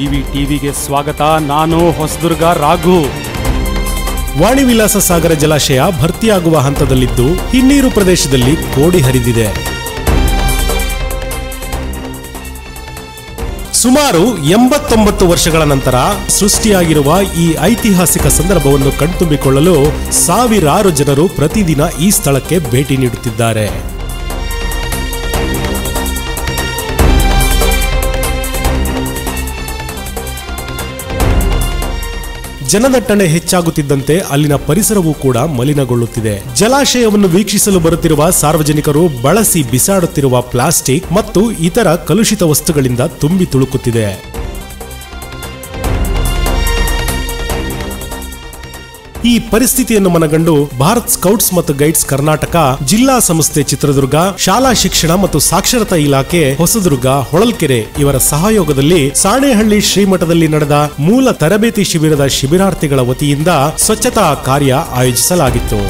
GV ಟಿವಿಗೆ ಸ್ವಾಗತ ನಾನು ಹೊಸದುರ್ಗ ರಾಘು ವಾಣಿ ವಿಲಾಸ ಸಾಗರ ಜಲಾಶಯ ಭರ್ತಿಯಾಗುವ ಹಂತದಲ್ಲಿದ್ದು ಹಿನ್ನೀರು ಪ್ರದೇಶದಲ್ಲಿ ಕೋಡಿ ಹರಿದಿದೆ ಸುಮಾರು ಎಂಬತ್ತೊಂಬತ್ತು ವರ್ಷಗಳ ನಂತರ ಸೃಷ್ಟಿಯಾಗಿರುವ ಈ ಐತಿಹಾಸಿಕ ಸಂದರ್ಭವನ್ನು ಕಣ್ತುಂಬಿಕೊಳ್ಳಲು ಸಾವಿರಾರು ಜನರು ಪ್ರತಿದಿನ ಈ ಸ್ಥಳಕ್ಕೆ ಭೇಟಿ ನೀಡುತ್ತಿದ್ದಾರೆ ಜನದಟ್ಟಣೆ ಹೆಚ್ಚಾಗುತ್ತಿದ್ದಂತೆ ಅಲ್ಲಿನ ಪರಿಸರವೂ ಕೂಡ ಮಲಿನಗೊಳ್ಳುತ್ತಿದೆ ಜಲಾಶಯವನ್ನು ವೀಕ್ಷಿಸಲು ಬರುತ್ತಿರುವ ಸಾರ್ವಜನಿಕರು ಬಳಸಿ ಬಿಸಾಡುತ್ತಿರುವ ಪ್ಲಾಸ್ಟಿಕ್ ಮತ್ತು ಇತರ ಕಲುಷಿತ ವಸ್ತುಗಳಿಂದ ತುಂಬಿ ತುಳುಕುತ್ತಿದೆ ಈ ಪರಿಸ್ಥಿತಿಯನ್ನು ಮನಗಂಡು ಭಾರತ್ ಸ್ಕೌಟ್ಸ್ ಮತ್ತು ಗೈಡ್ಸ್ ಕರ್ನಾಟಕ ಜಿಲ್ಲಾ ಸಂಸ್ಥೆ ಚಿತ್ರದುರ್ಗ ಶಾಲಾ ಶಿಕ್ಷಣ ಮತ್ತು ಸಾಕ್ಷರತಾ ಇಲಾಖೆ ಹೊಸದುರ್ಗ ಹೊಳಲ್ಕೆರೆ ಇವರ ಸಹಯೋಗದಲ್ಲಿ ಸಾಣೇಹಳ್ಳಿ ಶ್ರೀಮಠದಲ್ಲಿ ನಡೆದ ಮೂಲ ತರಬೇತಿ ಶಿಬಿರದ ಶಿಬಿರಾರ್ಥಿಗಳ ವತಿಯಿಂದ ಸ್ವಚ್ಛತಾ ಕಾರ್ಯ ಆಯೋಜಿಸಲಾಗಿತ್ತು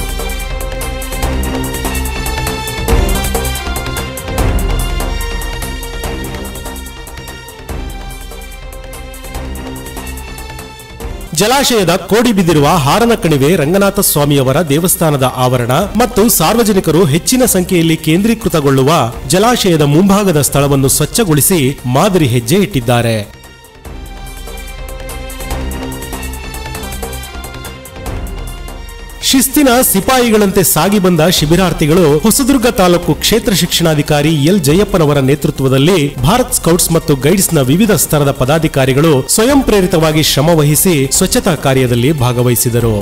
ಜಲಾಶಯದ ಕೋಡಿ ಬಿದ್ದಿರುವ ಹಾರನ ಕಣಿವೆ ರಂಗನಾಥ ಸ್ವಾಮಿಯವರ ದೇವಸ್ಥಾನದ ಆವರಣ ಮತ್ತು ಸಾರ್ವಜನಿಕರು ಹೆಚ್ಚಿನ ಸಂಖ್ಯೆಯಲ್ಲಿ ಕೇಂದ್ರೀಕೃತಗೊಳ್ಳುವ ಜಲಾಶಯದ ಮುಂಭಾಗದ ಸ್ಥಳವನ್ನು ಸ್ವಚ್ಛಗೊಳಿಸಿ ಮಾದರಿ ಹೆಜ್ಜೆ ಇಟ್ಟಿದ್ದಾರೆ ಶಿಸ್ತಿನ ಸಿಪಾಯಿಗಳಂತೆ ಸಾಗಿ ಬಂದ ಶಿಬಿರಾರ್ಥಿಗಳು ಹೊಸದುರ್ಗ ತಾಲೂಕು ಕ್ಷೇತ್ರ ಶಿಕ್ಷಣಾಧಿಕಾರಿ ಎಲ್ ಜಯಪ್ಪನವರ ನೇತೃತ್ವದಲ್ಲಿ ಭಾರತ್ ಸ್ಕೌಟ್ಸ್ ಮತ್ತು ಗೈಡ್ಸ್ನ ವಿವಿಧ ಸ್ತರದ ಪದಾಧಿಕಾರಿಗಳು ಸ್ವಯಂ ಪ್ರೇರಿತವಾಗಿ ಶ್ರಮ ವಹಿಸಿ ಸ್ವಚ್ಛತಾ ಕಾರ್ಯದಲ್ಲಿ ಭಾಗವಹಿಸಿದರು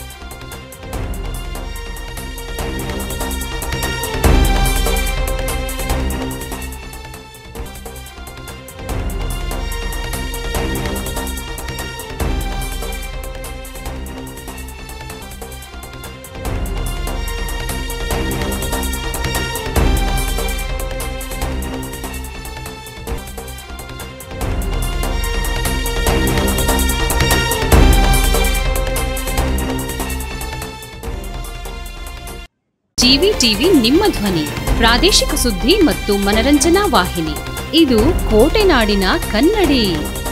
ಜಿವಿ ಟಿವಿ ನಿಮ್ಮ ಧ್ವನಿ ಪ್ರಾದೇಶಿಕ ಸುದ್ದಿ ಮತ್ತು ಮನರಂಜನಾ ವಾಹಿನಿ ಇದು ಕೋಟೆನಾಡಿನ ಕನ್ನಡಿ